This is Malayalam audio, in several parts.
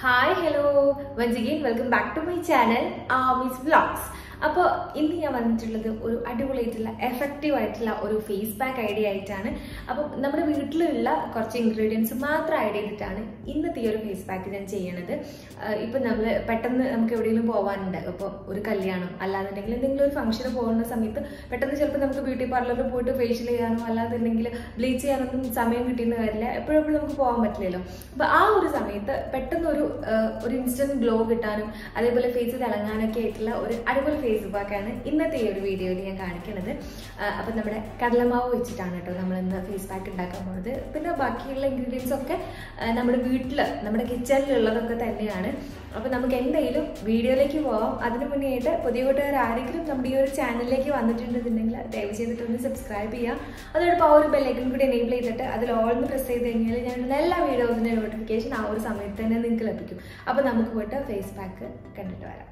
hi hello once again welcome back to my channel Ameez vlogs അപ്പോൾ ഇന്ന് ഞാൻ വന്നിട്ടുള്ളത് ഒരു അടിപൊളിയായിട്ടുള്ള എഫക്റ്റീവ് ആയിട്ടുള്ള ഒരു ഫേസ് പാക്ക് ഐഡിയ ആയിട്ടാണ് അപ്പം നമ്മുടെ വീട്ടിലുള്ള കുറച്ച് ഇൻഗ്രീഡിയൻസ് മാത്രം ആഡ് ചെയ്തിട്ടാണ് ഇന്നത്തെ ഈ ഒരു ഫേസ് പാക്ക് ഞാൻ ചെയ്യണത് ആഹ് ഇപ്പം നമ്മൾ പെട്ടെന്ന് നമുക്ക് എവിടെയെങ്കിലും പോകാനുണ്ട് ഇപ്പോൾ ഒരു കല്യാണം അല്ലാന്നുണ്ടെങ്കിൽ എന്തെങ്കിലും ഒരു ഫംഗ്ഷന് പോകുന്ന സമയത്ത് പെട്ടെന്ന് ചിലപ്പോൾ നമുക്ക് ബ്യൂട്ടി പാർലറിൽ പോയിട്ട് ഫേഷ്യൽ ചെയ്യാനോ അല്ലാന്നുണ്ടെങ്കിൽ ബ്ലീച്ച് ചെയ്യാനൊന്നും സമയം കിട്ടിയെന്ന് വരില്ല എപ്പോഴെപ്പോഴും നമുക്ക് പോകാൻ പറ്റില്ലല്ലോ അപ്പോൾ ആ ഒരു സമയത്ത് പെട്ടെന്ന് ഒരു ആഹ് ഒരു ഇൻസ്റ്റന്റ് ഗ്ലോ കിട്ടാനും അതേപോലെ ഫേസ് തിളങ്ങാനൊക്കെ ആയിട്ടുള്ള ഒരു അടിപൊളി ഫേസ് പാക്കാണ് ഇന്നത്തെ ഈ ഒരു വീഡിയോയിൽ ഞാൻ കാണിക്കുന്നത് ആഹ് അപ്പം നമ്മുടെ കടലമാവ് വെച്ചിട്ടാണ് കേട്ടോ നമ്മൾ ഇന്ന് ഫേസ് പാക്ക് ഉണ്ടാക്കാൻ പോകുന്നത് പിന്നെ ബാക്കിയുള്ള ഇൻഗ്രീഡിയൻസ് ഒക്കെ ആഹ് നമ്മുടെ വീട്ടിൽ നമ്മുടെ കിച്ചണിലുള്ളതൊക്കെ തന്നെയാണ് അപ്പം നമുക്ക് എന്തായാലും വീഡിയോയിലേക്ക് പോവാം അതിന് മുന്നേ ആയിട്ട് പുതിയ കൂട്ടുകാർ ആരെങ്കിലും നമ്മുടെ ഈ ഒരു ചാനലിലേക്ക് വന്നിട്ടുണ്ടെന്നുണ്ടെങ്കിൽ ദയവ് ചെയ്തിട്ട് ഒന്ന് സബ്സ്ക്രൈബ് ചെയ്യുക അതോടൊപ്പം ആ ഒരു ബെല്ലൈക്കൺ കൂടി എനേബിൾ ചെയ്തിട്ട് അതിൽ ഓൾന്ന് പ്രസ് ചെയ്ത് കഴിഞ്ഞാൽ ഞാൻ എല്ലാ വീഡിയോസിൻ്റെ നോട്ടിഫിക്കേഷൻ ആ ഒരു സമയത്ത് തന്നെ നിങ്ങൾക്ക് ലഭിക്കും അപ്പോൾ നമുക്ക് പോയിട്ട് ഫേസ് പാക്ക് കണ്ടിട്ട് വരാം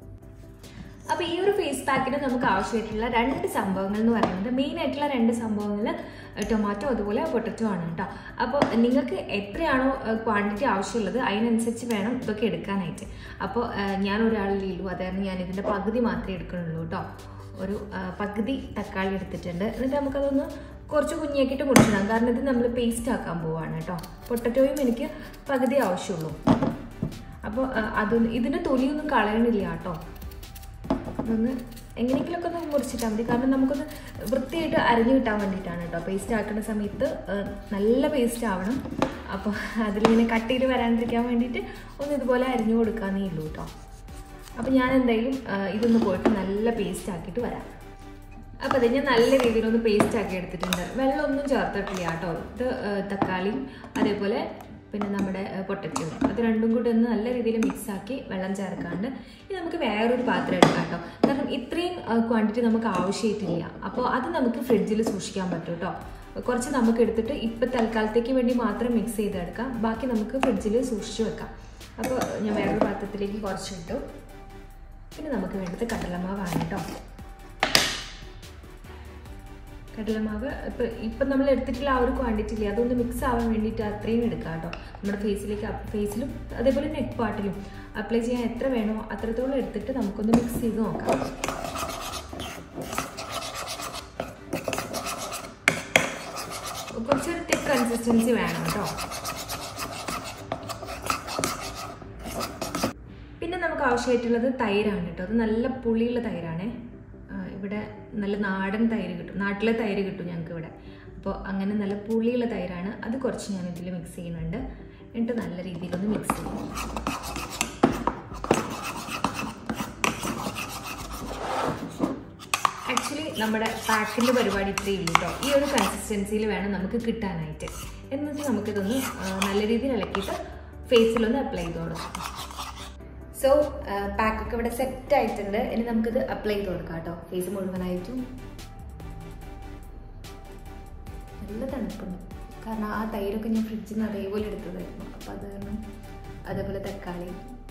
അപ്പോൾ ഈ ഒരു ഫേസ് പാക്കിന് നമുക്ക് ആവശ്യമായിട്ടുള്ള രണ്ട് സംഭവങ്ങൾ എന്ന് പറയുന്നത് മെയിൻ ആയിട്ടുള്ള രണ്ട് സംഭവങ്ങൾ ടൊമാറ്റോ അതുപോലെ പൊട്ടറ്റോ ആണ് കേട്ടോ അപ്പോൾ നിങ്ങൾക്ക് എത്രയാണോ ക്വാണ്ടിറ്റി ആവശ്യമുള്ളത് അതിനനുസരിച്ച് വേണം ഇതൊക്കെ എടുക്കാനായിട്ട് അപ്പോൾ ഞാൻ ഒരാളിലുള്ളൂ അതായത് ഞാൻ ഇതിൻ്റെ പകുതി മാത്രമേ എടുക്കുന്നുള്ളൂ കേട്ടോ ഒരു ആ, പകുതി തക്കാളി എടുത്തിട്ടുണ്ട് എന്നിട്ട് നമുക്കതൊന്ന് കുറച്ച് കുഞ്ഞാക്കിയിട്ട് മുറിച്ചിടാം കാരണം ഇത് നമ്മൾ പേസ്റ്റ് ആക്കാൻ പോവാണ് കേട്ടോ പൊട്ടറ്റോയും എനിക്ക് പകുതി ആവശ്യമുള്ളൂ അപ്പോൾ അതൊന്ന് ഇതിൻ്റെ തൊലിയൊന്നും കളയണില്ല കേട്ടോ അതൊന്ന് എങ്ങനെയെങ്കിലുമൊക്കെ ഒന്ന് മുറിച്ചിട്ടാൽ മതി കാരണം നമുക്കൊന്ന് വൃത്തിയായിട്ട് അരിഞ്ഞു കിട്ടാൻ വേണ്ടിയിട്ടാണ് കേട്ടോ പേസ്റ്റ് ആക്കുന്ന സമയത്ത് ആ, നല്ല പേസ്റ്റ് ആവണം അപ്പോൾ അതിലിങ്ങനെ കട്ടിയിൽ വരാണ്ടിരിക്കാൻ വേണ്ടിയിട്ട് ഒന്ന് ഇതുപോലെ അരിഞ്ഞു കൊടുക്കാന്നേ ഉള്ളൂ കേട്ടോ അപ്പോൾ ഞാൻ എന്തായാലും ആ, ഇതൊന്ന് പോയിട്ട് നല്ല പേസ്റ്റ് ആക്കിയിട്ട് വരാം അപ്പോൾ അത് ഞാൻ നല്ല രീതിയിലൊന്ന് പേസ്റ്റ് ആക്കി എടുത്തിട്ടുണ്ട് വെള്ളമൊന്നും ചേർത്തിട്ടില്ല കേട്ടോ ഇത് ആ, തക്കാളിയും അതേപോലെ പിന്നെ നമ്മുടെ പൊട്ടറ്റോ അത് രണ്ടും കൂടി ഒന്ന് നല്ല രീതിയിൽ മിക്സ് ആക്കി വെള്ളം ചേർക്കാണ്ട് ഇനി നമുക്ക് വേറൊരു പാത്രം എടുക്കാം കേട്ടോ കാരണം ഇത്രയും ക്വാണ്ടിറ്റി നമുക്ക് ആവശ്യമായിട്ടില്ല അപ്പോൾ അത് നമുക്ക് ഫ്രിഡ്ജിൽ സൂക്ഷിക്കാൻ പറ്റും കേട്ടോ കുറച്ച് നമുക്ക് എടുത്തിട്ട് ഇപ്പം തൽക്കാലത്തേക്ക് വേണ്ടി മാത്രം മിക്സ് ചെയ്തെടുക്കാം ബാക്കി നമുക്ക് ഫ്രിഡ്ജിൽ സൂക്ഷിച്ച് വെക്കാം അപ്പോൾ ഞാൻ വേറൊരു പാത്രത്തിലേക്ക് കുറച്ചിട്ടു പിന്നെ നമുക്ക് വേണ്ടത് കടലമാവാണ് കേട്ടോ കടലമാവ് ഇപ്പം ഇപ്പം നമ്മൾ എടുത്തിട്ടുള്ള ആ ഒരു ക്വാണ്ടിറ്റി ഇല്ലേ അതൊന്ന് മിക്സ് ആവാൻ വേണ്ടിയിട്ട് അത്രയും എടുക്കാം കേട്ടോ നമ്മുടെ ഫേസിലേക്ക് ഫേസിലും അതേപോലെ നെക്ക് പാർട്ടിലും അപ്ലൈ ചെയ്യാൻ എത്ര വേണോ അത്രത്തോളം എടുത്തിട്ട് നമുക്കൊന്ന് മിക്സ് ചെയ്ത് നോക്കാം കുറച്ചൊരു തിക്ക് കൺസിസ്റ്റൻസി വേണം കേട്ടോ പിന്നെ നമുക്ക് ആവശ്യമായിട്ടുള്ളത് തൈരാണ് കേട്ടോ അത് നല്ല പുളിയുള്ള തൈരാണ് ഇവിടെ നല്ല നാടൻ തൈര് കിട്ടും നാട്ടിലെ തൈര് കിട്ടും ഞങ്ങൾക്ക് ഇവിടെ അപ്പോൾ അങ്ങനെ നല്ല പുളിയുള്ള തൈരാണ് അത് കുറച്ച് ഞാൻ ഇതിൽ മിക്സ് ചെയ്യുന്നുണ്ട് എന്നിട്ട് നല്ല രീതിയിലൊന്ന് മിക്സ് ചെയ്യും ആക്ച്വലി നമ്മുടെ പാക്കിൻ്റെ പരിപാടി ഇത്രയേ ഉള്ളൂ കേട്ടോ ഈ ഒരു കൺസിസ്റ്റൻസിയിൽ വേണം നമുക്ക് കിട്ടാനായിട്ട് എന്നിട്ട് നമുക്കിതൊന്ന് ആ, നല്ല രീതിയിൽ ഇളക്കിയിട്ട് ഫേസിലൊന്ന് അപ്ലൈ ചെയ്ത് കൊടുക്കാം സോ പാക്കൊക്കെ ഇവിടെ സെറ്റ് ആയിട്ടുണ്ട് ഇനി നമുക്കിത് അപ്ലൈ ചെയ്ത് കൊടുക്കാം കേട്ടോ ഫേസ് മുഴുവനായിട്ടും നല്ല തണുപ്പുണ്ട് കാരണം ആ തൈരൊക്കെ ഞാൻ ഫ്രിഡ്ജിൽ നിന്ന് അതേപോലെ എടുത്തതായിരുന്നു അപ്പോൾ അത് കാരണം അതേപോലെ തക്കാളി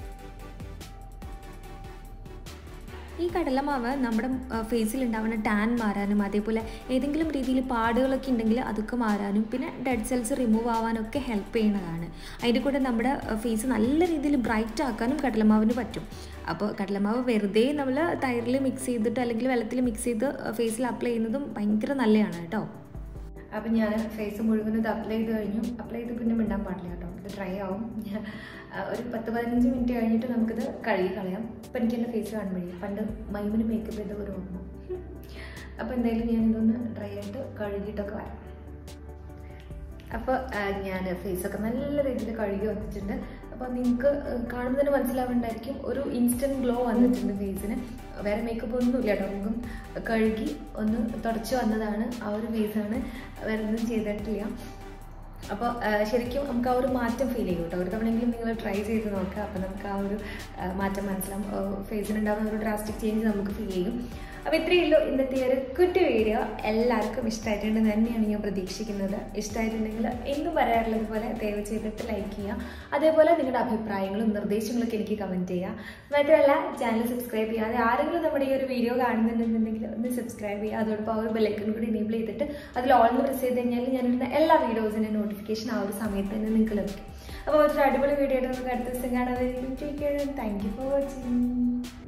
ഈ കടലമാവ് നമ്മുടെ ഫേസിൽ ഉണ്ടാവുന്ന ടാൻ മാറാനും അതേപോലെ ഏതെങ്കിലും രീതിയിൽ പാടുകളൊക്കെ ഉണ്ടെങ്കിൽ അതൊക്കെ മാറാനും പിന്നെ ഡെഡ് സെൽസ് റിമൂവ് ആവാനൊക്കെ ഹെൽപ്പ് ചെയ്യുന്നതാണ് അതിൻ്റെ കൂടെ നമ്മുടെ ഫേസ് നല്ല രീതിയിൽ ബ്രൈറ്റ് ആക്കാനും കടലമാവിന് പറ്റും അപ്പോൾ കടലമാവ് വെറുതെ നമ്മൾ തൈരിൽ മിക്സ് ചെയ്തിട്ട് അല്ലെങ്കിൽ വെള്ളത്തിൽ മിക്സ് ചെയ്ത് ഫേസിൽ അപ്ലൈ ചെയ്യുന്നതും ഭയങ്കര നല്ലതാണ് കേട്ടോ അപ്പം ഞാൻ ഫേസ് മുഴുവൻ ഇത് അപ്ലൈ ചെയ്ത് കഴിഞ്ഞു അപ്ലൈ ചെയ്ത് പിന്നെ മിണ്ടാൻ പാടില്ല കേട്ടോ ഇത് ഡ്രൈ ആവും ഞാൻ ആ, ഒരു പത്ത് പതിനഞ്ച് മിനിറ്റ് കഴിഞ്ഞിട്ട് നമുക്കിത് കഴുകി കളയാം ഇപ്പം എനിക്ക് എൻ്റെ ഫേസ് കാണുമ്പോഴേ പണ്ട് മൈമിന് മേക്കപ്പ് ചെയ്ത ഒരു ഓർമ്മ അപ്പോൾ എന്തായാലും ഞാനിതൊന്ന് ഡ്രൈ ആയിട്ട് കഴുകിയിട്ടൊക്കെ വരാം അപ്പോൾ ഞാൻ ഫേസൊക്കെ നല്ല രീതിയിൽ കഴുകി വന്നിട്ടുണ്ട് അപ്പോൾ നിങ്ങൾക്ക് കാണുമ്പോൾ തന്നെ മനസ്സിലാവുന്നുണ്ടായിരിക്കും ഒരു ഇൻസ്റ്റൻറ്റ് ഗ്ലോ വന്നിട്ടുണ്ട് ഫേസിന് വേറെ മേക്കപ്പ് ഒന്നും ഇല്ല കേട്ടോ മുഖം കഴുകി ഒന്ന് തുടച്ച് വന്നതാണ് ആ ഒരു ഫേസാണ് വേറെ ഒന്നും ചെയ്തിട്ടില്ല അപ്പോൾ ശരിക്കും നമുക്ക് ആ ഒരു മാറ്റം ഫീൽ ചെയ്യും കേട്ടോ ഒരു തവണയെങ്കിലും നിങ്ങൾ ട്രൈ ചെയ്ത് നോക്കുക അപ്പോൾ നമുക്ക് ആ ഒരു ആ, മാറ്റം മനസ്സിലാവും ഫേസിനുണ്ടാകുന്ന ഒരു ഡ്രാസ്റ്റിക് ചേഞ്ച് നമുക്ക് ഫീൽ ചെയ്യും അപ്പോൾ ഇത്രയേ ഉള്ളൂ ഇന്നത്തെ ഈ ഒരു കുട്ടി വീഡിയോ എല്ലാവർക്കും ഇഷ്ടമായിട്ടുണ്ടെന്ന് തന്നെയാണ് ഞാൻ പ്രതീക്ഷിക്കുന്നത് ഇഷ്ടമായിട്ടുണ്ടെങ്കിൽ എന്നും പറയാറുള്ളത് പോലെ ദയവ് ചെയ്തിട്ട് ലൈക്ക് ചെയ്യുക അതേപോലെ നിങ്ങളുടെ അഭിപ്രായങ്ങളും നിർദ്ദേശങ്ങളൊക്കെ എനിക്ക് കമൻറ്റ് ചെയ്യുക മാത്രമല്ല ചാനൽ സബ്സ്ക്രൈബ് ചെയ്യാതെ ആരെങ്കിലും നമ്മുടെ ഈ ഒരു വീഡിയോ കാണുന്നുണ്ടെന്നുണ്ടെങ്കിൽ ഒന്ന് സബ്സ്ക്രൈബ് ചെയ്യുക അതോടൊപ്പം ആ ഒരു ബെല്ലൈക്കൺ കൂടി എനേബിൾ ചെയ്തിട്ട് അതിൽ ഓൾ പ്രസ് ചെയ്ത് കഴിഞ്ഞാൽ ഞാനിടുന്ന എല്ലാ വീഡിയോസിൻ്റെ നോട്ടിഫിക്കേഷൻ ആ ഒരു സമയത്ത് തന്നെ നിങ്ങൾക്ക് ലഭിക്കും അപ്പോൾ മറ്റൊരു അടിപൊളി വീഡിയോ ആയിട്ട് നമുക്ക് അടുത്ത ദിവസം കാണാൻ താങ്ക് യു ഫോർ വാച്ചിങ്